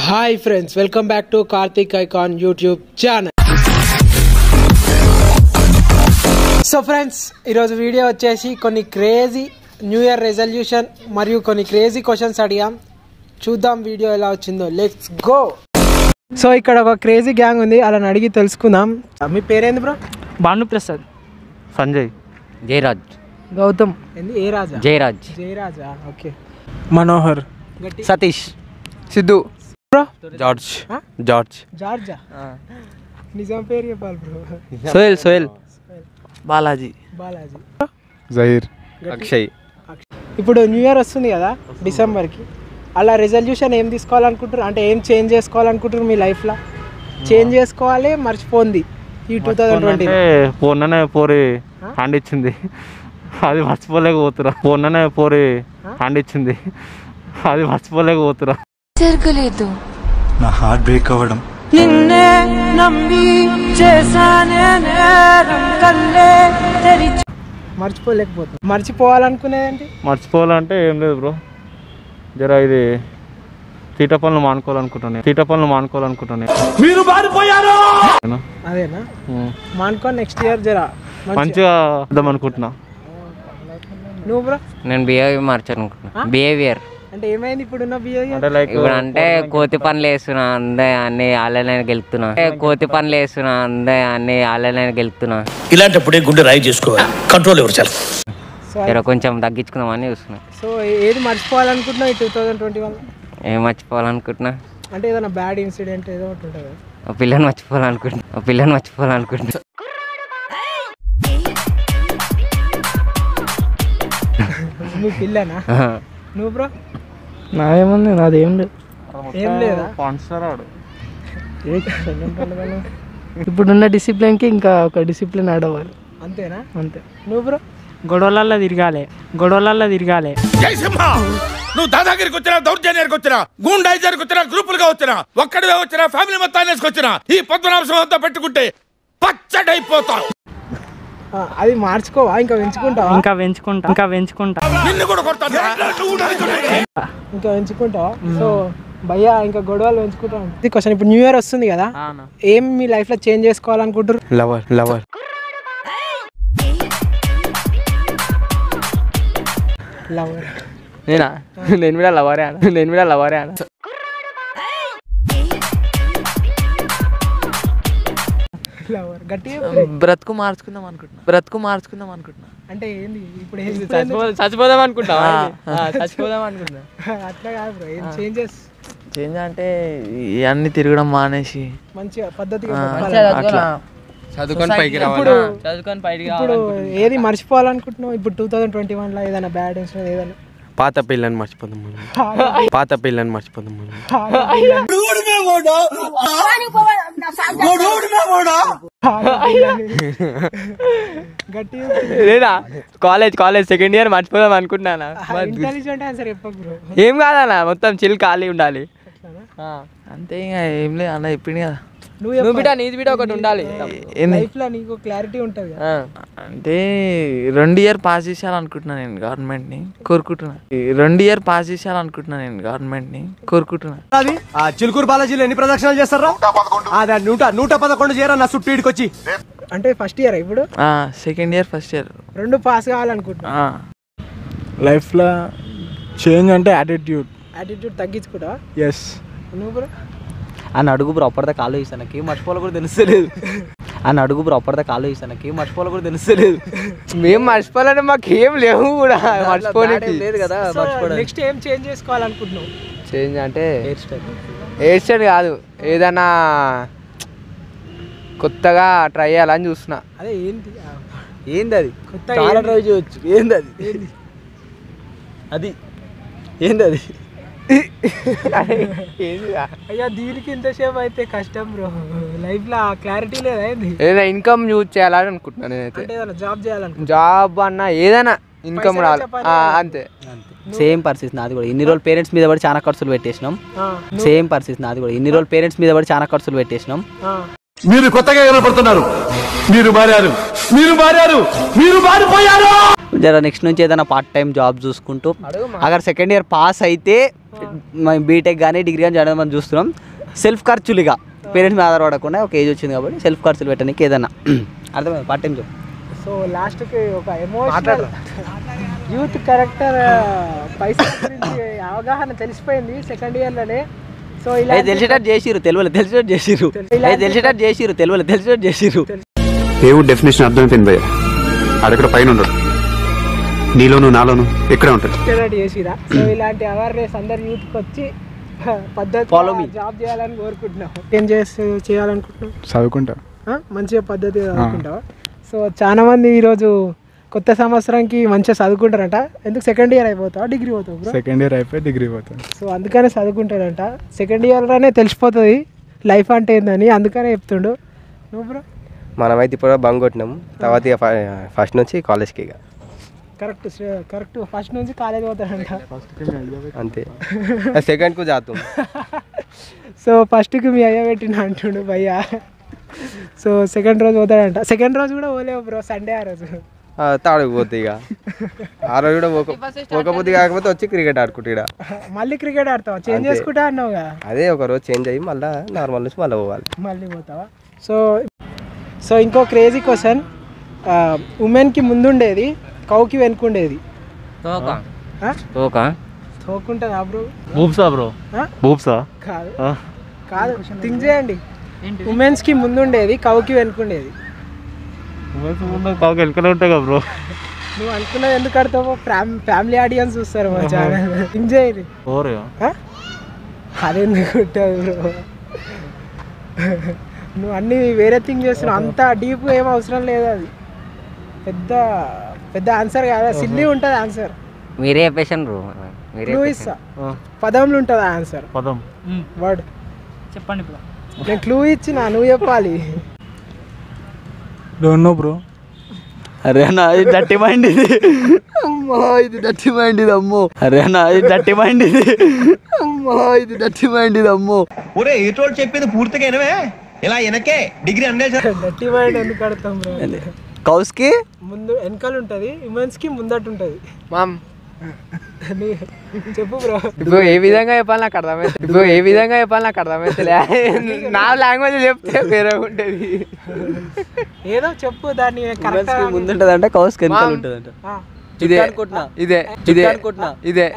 Hi friends welcome back to Karthik icon YouTube channel so friends ఈరోజు video వచ్చేసి కొన్ని crazy new year resolution మరియు కొన్ని క్రేజీ క్వశ్చన్స్ అడిగాం చూద్దాం వీడియో ఎలా వచ్చిందో లెట్స్ గో సో ఇక్కడ ఒక క్రేజీ గ్యాంగ్ ఉంది అలా అడిగి తెలుసుకుందాం మీ పేరేంది బ్రో భానుప్రసాద్ సంజయ్ జయరాజ్ గౌతమ్ ఏంది ఏ రాజా జయరాజ్ జయరాజా ఓకే మనోహర్ గట్టి Satish Siddhu bro George Huh? George జార్జా నిజాం పేరు చెప్పాలి బ్రో సోయల్ సోయల్ బాలాజీ బాలాజీ జహీర్ అక్షయ్ ఇప్పుడు న్యూ ఇయర్ వస్తుంది కదా డిసెంబర్కి అలా రెజల్యూషన్ ఏం తీసుకోవాలనుకుంటారు అంటే ఏం చేంజ్ చేసుకోవాలనుకుంటారు మీ లైఫ్లో చేంజ్ చేసుకోవాలి మర్చిపోంది ఈ టూ థౌజండ్ ట్వంటీ అంటే పోన్ననే పోరి హ్యాండ్ ఇచ్చింది అది మర్చిపోలేకపోతురా పోన్ననే పోరి హ్యాండ్ ఇచ్చింది అది మర్చిపోలేకపోతురా జరగలేదు నా హార్ట్ బ్రేక్ అవ్వడం మర్చిపోలేకపోతుంది మర్చిపోవాలనుకునేదేంటి మర్చిపోవాలంటే ఏం లేదు బ్రో జర ఇది తీట పనులు మానుకోవాలనుకుంటాను తీట పనులు మానుకోవాలనుకుంటాను నేను. అదేనా ఉమ్. మానుకో నెక్స్ట్ ఇయర్ జరా మంచి- మంచిగా వద్దాం అనుకుంటున్నా నువ్వు బ్రో నేను బిహేవియర్ మార్చాలనుకుంటున్నా బిహేవియర్ అంటే ఏమైంది ఇప్పుడున్న బిహేవియర్ అంటే లైక్ ఇప్పుడు అంటే కోతి పనులు వేస్తున్నా అందే అన్ని ఆన్లైన్ గెలుపుతున్నా అంటే కోతి పనులు వేస్తున్నా అందే అన్ని ఆన్లైన్ గెలుపుతున్నా ఇలాంటప్పుడే గుండె రాయి చేసుకోవాలి కంట్రోల్ ఎవరు చాలా సో జర కొంచెం తగ్గించుకుందామని చూస్తున్నా సో ఏది మర్చిపోవాలనుకుంటున్నావు ఈ టూ థౌజండ్ ట్వంటీ వన్ ఏం మర్చిపోవాలనుకుంటున్నా అంటే ఏదైనా బ్యాడ్ ఇన్సిడెంట్ ఏదో ఒకటి ఉంటుంది కదా. ఒక పిల్లని మర్చిపోవాలనుకుంటున్నా ఒక పిల్లని మర్చిపోవాలనుకుంటున్నా మీ పిల్లనా నువ్వు బ్రో నాదేముంది నాదేం లేదు ఏం లేదా స్పాన్సర్ ఆడు ఇప్పుడున్న డిసిప్లిన్కి ఇంకా ఒక డిసిప్లిన్ యాడ్ అవ్వాలి అంతేనా అంతే నువ్వు బ్రో గొడవలల్లో తిరగాలి గొడవలల్లో తిరగాలి జై సింహ నువ్వు దాదాగిరికి వచ్చినా దౌర్జన్యానికి వచ్చినా గూండాయిజానికి వచ్చినా గ్రూపులుగా వచ్చినా ఒక్కడివే వచ్చినా ఫ్యామిలీ మొత్తాన్ని వేసుకొచ్చినా ఈ పద్మనాభం అంతా పెట్టుకుంటే పచ్చడైపోతావు ఆ, అది మార్చుకోవా ఇంకా పెంచుకుంటావా ఇంకా పెంచుకుంటా ఇంకా పెంచుకుంటా నిన్ను కూడా కొడతాను ఇంకా పెంచుకుంటావా సో భయ్యా ఇంకా గొడవలు పెంచుకుంటాం ఇది క్వశ్చన్ ఇప్పుడు న్యూ ఇయర్ వస్తుంది కదా ఏం మీ లైఫ్ లో చేంజ్ చేసుకోవాలనుకుంటారు లవర్ లవర్ లవ్ నేనా నేను కూడా లవరే అన్న నేను కూడా లవరే అన్న లవర్ గట్టి బ్రతుకు మార్చుకుందాం అనుకుంటున్నా బ్రతుకు మార్చుకుందాం అనుకుంటున్నా అంటే ఏంది ఇప్పుడు ఏం- ఇప్పుడు ఎందుకు- చచ్చిపోదాం అనుకుంటా చచ్చిపోదాం అనుకుంటా అట్లా కాదు బ్రో ఏం చేంజెస్ చేంజ్ అంటే ఇవన్నీ తిరగడం మానేసి మంచిగా పద్ధతిగా ఆ, బతకాలి. అట్లా చదువుకొని పైకి ఇప్పుడు చదువుకొని బయటికి ఇప్పుడు ఏది మర్చిపోవాలనుకుంటున్నావు ఇప్పుడు టూ థౌజండ్ ట్వంటీ వన్ లో ఏదైనా బ్యాడ్ ఇన్సిడెంట్ ఏదైనా పాత పిల్లని మర్చిపోదాం మనం పాత పిల్లని మర్చిపోదాం మనం గట్టి లేదా కాలేజ్ కాలేజ్ సెకండ్ ఇయర్ మర్చిపోదాం అనుకుంటున్నానా ఇంటెలిజెంట్ ఆన్సర్ చెప్పకు బ్రో ఏం కాదన్న మొత్తం చిల్ ఖాళీ ఉండాలి అంతే ఇంకా ఏం లేదు అన్న చెప్పింది కదా నువ్వు నువ్వు బిడ్డ నీది బిడ్డ ఒకటి ఉండాలి ఏంది లైఫ్ లో నీకు క్లారిటీ ఉంటుంది కదా అంటే రెండు ఇయర్ పాస్ చేసేయాలనుకుంటున్నా నేను గవర్నమెంట్ ని కోరుకుంటున్నా ఈ రెండు ఇయర్ పాస్ చేసేయాలనుకుంటున్నా నేను గవర్నమెంట్ ని కోరుకుంటున్నా ఆ చిలుకూరు బాలాజీలో ఎన్ని ప్రదక్షిణాలు చేస్తారా అదే నూట నూట పదకొండు చేయరా నా చుట్టూ ఇడికొచ్చి అంటే ఫస్ట్ ఇయర్ ఇప్పుడు సెకండ్ ఇయర్ ఫస్ట్ ఇయర్ రెండు పాస్ కావాలనుకుంటున్నా లైఫ్లో చేంజ్ అంటే యాటిట్యూడ్ యాటిట్యూడ్ తగ్గించుకుంటా ఎస్ నువ్వు బ్రో అని అడుగు బ్రో అప్పటిదా కాలు వేసానకి మర్చిపోవాలి కూడా తెలుస్తలేదు అని అడుగు బ్రో అప్పటిదా కాలు వేసానకి మర్చిపోవాలి కూడా తెలుస్తలేదు మేము మర్చిపోవాలంటే మాకు ఏం లేవు కూడా మర్చిపోలేదు లేదు కదా మర్చిపోవడానికి నెక్స్ట్ ఏం చేంజ్ చేసుకోవాలనుకుంటున్నావు చేంజ్ అంటే హెయిర్ స్టైల్ హెయిర్ స్టైల్ కాదు ఏదైనా కొత్తగా ట్రై చేయాలని చూస్తున్నా అదే ఏంటి ఆ, ఏంది అది కొత్త చాలా ఏంది? ట్రై చేయొచ్చు ఏంది అది అది ఏంది అది అయ్యా దీనికి ఇంతసేపు అయితే కష్టం బ్రో లైఫ్ లో క్లారిటీ లేదా ఏంది ఏదైనా ఇన్కమ్ యూజ్ చేయాలని అనుకుంటున్నాను నేనైతే అంటే ఏదైనా జాబ్ చేయాలనుకుంటున్నా జాబ్ అన్న ఏదైనా ఇన్కమ్ పైసలు రావాలి వచ్చే పని ఆ, ఏదైనా. అంతే సేమ్ పరిస్థితి నాది కూడా ఇన్ని రోజులు పేరెంట్స్ మీద పడి చాలా ఖర్చులు పెట్టేసినాం ఆ, సేమ్ పరిస్థితి నాది కూడా ఇన్ని రోజులు పేరెంట్స్ మీద పడి చాలా ఖర్చులు పెట్టేసినాం ఆ, మీరు కొత్తగా కనపడుతున్నారు మీరు మారారు మీరు మారారు మీరు మారిపోయారు జర నెక్స్ట్ నుంచి ఏదైనా పార్ట్ టైం జాబ్ చూసుకుంటూ అక్కడ సెకండ్ ఇయర్ పాస్ అయితే మేము బీటెక్ కానీ డిగ్రీ కానీ చేయడం మనం చూస్తున్నాం సెల్ఫ్ ఖర్చులుగా పేరెంట్స్ మీద ఆధారపడకుండా ఒక ఏజ్ వచ్చింది కాబట్టి సెల్ఫ్ ఖర్చులు పెట్టడానికి ఏదైనా అర్థమైంది పార్ట్ టైం జాబ్ సో లాస్ట్కి ఒక ఎమోషనల్ యూత్ క్యారెక్టర్ పైసల గురించి అవగాహన తెలిసిపోయింది సెకండ్ ఇయర్లోనే సో ఇలా అది తెలిసేటట్టు చేసిరు తెలియదు తెలిసేటట్టు చేసిరు అది తెలిసేటట్టు చేసిరు తెలియదు తెలిసేటట్టు చేసిరు దేవుడు డెఫినేషన్ అర్థమైపోయింది భయ్య ఆడక్కడ పైన ఉండడు నీలోను నాలోను ఎక్కడ ఉంటాడు తెలిసేటట్టు చేసిరా సో ఇలాంటి అవేర్నెస్ అందరు యూత్కి వచ్చి పద్ధతి Follow me. జాబ్ చేయాలని కోరుకుంటున్నాం ఏం చేస్తే చేయాలనుకుంటున్నాం చదువుకుంటా ఆ? మంచిగా పద్ధతి చదువుకుంటావా సో చాలా మంది ఈరోజు కొత్త సంవత్సరంకి మంచిగా చదువుకుంటారంట ఎందుకు సెకండ్ ఇయర్ అయిపోతావా డిగ్రీ పోతావు బ్రో సెకండ్ ఇయర్ అయిపోయి డిగ్రీ పోతాను సో అందుకనే చదువుకుంటాడంట సెకండ్ ఇయర్లోనే తెలిసిపోతుంది లైఫ్ అంటే ఏందని అందుకనే చెప్తుండు నువ్వు బ్రో మనమైతే ఇప్పుడు బంగ్ కొట్టినాం తర్వాత ఇక ఫస్ట్ నుంచి కాలేజ్కి ఇక కరెక్ట్ కరెక్ట్ ఫస్ట్ నుంచి కాలేజ్ పోతాడంట అంతే సెకండ్కు జాతాం సో ఫస్ట్కి మీ అయ్య పెట్టిన అంటుండు భయ్య సో సెకండ్ రోజు పోతాడంట సెకండ్ రోజు కూడా పోలేవు బ్రో సండే ఆ రోజు తాడుకు పోతే ఇక ఆ రోజు కూడా ఒక ఒక బుద్ధి కాకపోతే వచ్చి క్రికెట్ ఆడుకుంటా ఈడ. మళ్ళీ క్రికెట్ ఆడతావా చేంజ్ అంతే. చేసుకుంటా అన్నావుగా అదే ఒక రోజు చేంజ్ అయ్యి మళ్ళీ నార్మల్ నుంచి మళ్ళీ పోవాలి మళ్ళీ పోతావా సో సో ఇంకో క్రేజీ క్వశ్చన్ ఉమెన్కి ముందుండేది కౌకి వెనుకుండేది తోక ఆ? తోక తోకుంటుందా బ్రో బూబ్సా బ్రో ఆ? బూబ్సా కాదు కాదు థింక్ చేయండి ఉమెన్స్కి ముందుండేది కౌకి వెనుకుండేది కాకు వెనకనే ఉంటాయి కదా బ్రో నువ్వు అనుకున్నది ఎందుకు ఆడతావు ఫ్యామిలీ ఆడియన్స్ చూస్తారు మా ఛానల్ థింక్ చేయండి ఓరే ఆ? అదెందుకు ఉంటుంది బ్రో నువ్వు అన్ని వేరే థింగ్ చేస్తున్నావు అంత డీప్ ఏం అవసరం లేదు అది పెద్ద పెద్ద ఆన్సర్ కాదా సిల్లీ ఉంటుంది ఆన్సర్ మీరే చెప్పేసాను బ్రో మీరే క్లూ చెప్పేశాను. ఇస్తా పదంలో ఉంటుంది ఆన్సర్ పదం వర్డ్ చెప్పండి నేను క్లూ ఇచ్చిన నువ్వు చెప్పాలి డోంట్ నో బ్రో అరే అన్న ఇది డట్టి మైండ్ ఇది అమ్మా ఇది డట్టి మైండ్ ఇది అమ్మో అరే అన్న ఇది డట్టి మైండ్ ఇది అమ్మా ఇది డట్టి మైండ్ ఇది అమ్మో ఒరే ఏటోళ్ళు చెప్పింది పూర్తిగా వినవే ఇలా వెనకే డిగ్రీ అన్నే గట్టి మైండ్ ఎందుకు కడతాం బ్రో కౌస్కి ముందు వెనకాల ఉంటుంది ఉమెన్స్ కి ముందట ఉంటుంది మామ్ నీ- చెప్పు బ్రో ఇప్పుడు ఏ విధంగా చెప్పాలి నాకు అర్థమైతే ఇప్పుడు ఏ విధంగా చెప్పాలి నాకు అర్థమైతే నా లాంగ్వేజ్ చెప్తే వేరే ఉంటుంది ఏదో చెప్పు దాన్ని కరెక్ట్ ముందుంటది అంటే కౌస్కి వెనకాల ఉంటుందంట ఇదే అనుకుంటున్నా ఇదే ఇదే అనుకుంటున్నా ఇదే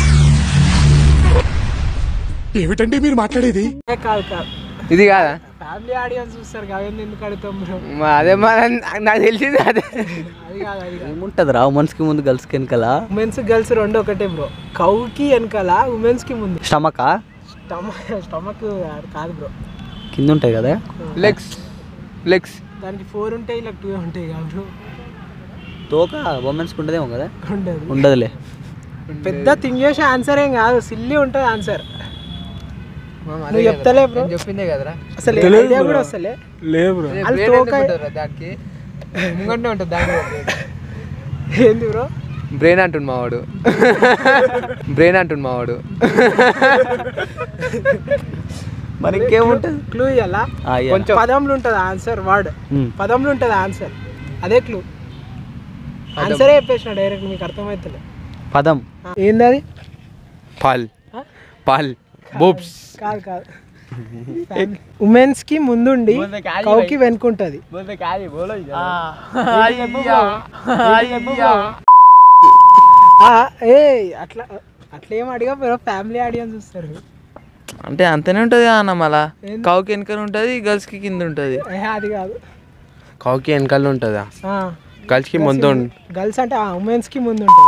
ఏమిటండి మీరు మాట్లాడేది కాదు కాదు ఇది కాదా ఫ్యామిలీ ఆడియన్స్ చూస్తారు కాబట్టి ఎందుకు అడుగుతాం బ్రో మా అదే మన నాకు తెలిసింది అదే అది కాదు అది కాదు ఏముంటది రా ఉమెన్స్ కి ముందు గర్ల్స్ కి వెనకాల ఉమెన్స్ గర్ల్స్ రెండు ఒకటే బ్రో కౌకి వెనకాల ఉమెన్స్ కి ముందు స్టమకా స్టమక్ స్టమక్ కాదు బ్రో కింద ఉంటాయి కదా లెగ్స్ లెగ్స్ దానికి ఫోర్ ఉంటాయి ఇలా టూ ఉంటాయి కాదు బ్రో తోక ఉమెన్స్ కి ఉండదేమో కదా ఉండదు ఉండదులే పెద్ద థింగ్ చేసే ఆన్సర్ ఏం కాదు సిల్లీ ఉంటుంది ఆన్సర్ నువ్వు చెప్తలే బ్రో చెప్పిందే కదరా అసలు ఐడియా కూడా వస్తలే లే బ్రో అది తోక దానికి ముంగంటే ఉంటుంది దాని ఏంది బ్రో బ్రెయిన్ అంటుండు మావాడు బ్రెయిన్ అంటుండు మావాడు మరి ఇంకేముంటది క్లూ ఇవ్వాలా ఆ, ఇయ్యాల. కొంచెం పదంలో ఉంటుంది ఆన్సర్ వర్డ్ ఉమ్. పదంలో ఉంటుంది ఆన్సర్ అదే క్లూ ఆన్సరే చెప్పేసిన డైరెక్ట్ మీకు అర్థమవుతలే పదం ఏంది అది పాల్ పాల్ బోబ్స్ కాదు కాదు ఉమెన్స్ కి ముందుండి కౌకి వెనుకుంటది ఆ, ఏ అట్లా అట్లా ఏం అడిగా ఫ్యామిలీ ఆడియన్స్ చూస్తారు అంటే అంతనే ఉంటుంది అన్న మళ్ళా కౌకి వెనకాల ఉంటుంది గర్ల్స్కి కింద ఉంటుంది ఏ, అది కాదు కాకి వెనకాల ఉంటుందా గర్ల్స్కి ముందు గర్ల్స్ అంటే ఉమెన్స్ కి ముందు ఉంటుంది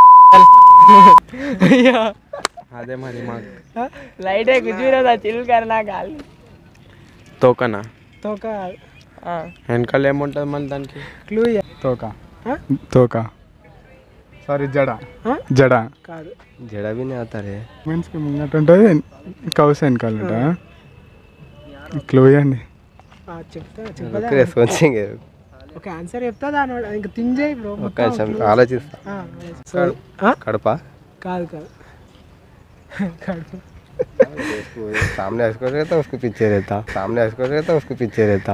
అదే మరి మాకు లైట్ గుజురా చిల్లు నా గాలి తోకనా తోక వెనకాల ఏముంటుంది మళ్ళీ దానికి క్లూ తోక ఆ? తోక సారీ జడ ఆ? జడ కాదు జడ విని అవుతారే మీన్స్ కి ముంగట ఉంటుంది కౌస్ వెనకాలట క్లో ఇవ్వండి ఆ, చెప్తా చెప్పదా రెస్పాన్స్ ఒక ఆన్సర్ చెప్తా దాని వల్ల ఇంకా థింక్ చేయి బ్రో ఒక్క నిమిషం ఆలోచిస్తా సో ఆ? కడప కాదు కాదు కడుపు सामने ऐसे रहता उसको पीछे रहता सामने ऐसे रहता उसको पीछे रहता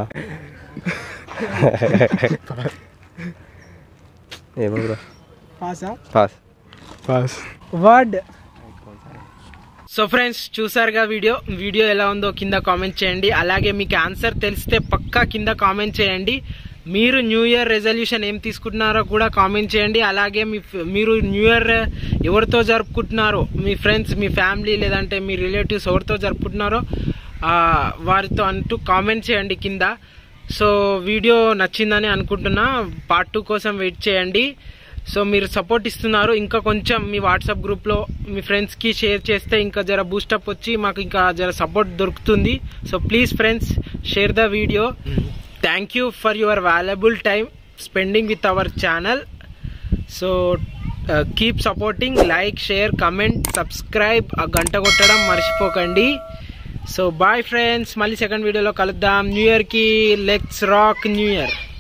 ये बोल పాసా pass password so friends చూసారుగా వీడియో వీడియో ఎలా ఉందో కింద కామెంట్ చేయండి అలాగే మీకు ఆన్సర్ తెలిస్తే పక్కా కింద కామెంట్ చేయండి మీరు న్యూ ఇయర్ రెజల్యూషన్ ఏం తీసుకుంటున్నారో కూడా కామెంట్ చేయండి అలాగే మీ ఫ్- మీరు న్యూ ఇయర్ ఎవరితో జరుపుకుంటున్నారో మీ ఫ్రెండ్స్ మీ ఫ్యామిలీ లేదంటే మీ రిలేటివ్స్ ఎవరితో జరుపుకుంటున్నారో ఆ, వారితో అంటూ కామెంట్ చేయండి కింద సో వీడియో నచ్చిందని అనుకుంటున్నా పార్ట్ టూ కోసం వెయిట్ చేయండి సో మీరు సపోర్ట్ ఇస్తున్నారు ఇంకా కొంచెం మీ వాట్సాప్ గ్రూప్లో మీ ఫ్రెండ్స్కి షేర్ చేస్తే ఇంకా జర బూస్టప్ వచ్చి మాకు ఇంకా జర సపోర్ట్ దొరుకుతుంది so please friends share the video thank you for your valuable time spending with our channel so keep supporting like share comment subscribe ఆ గంట కొట్టడం మర్చిపోకండి సో బాయ్ ఫ్రెండ్స్ మళ్ళీ సెకండ్ వీడియోలో కలుద్దాం న్యూ ఇయర్కి లెట్స్ రాక్ న్యూ ఇయర్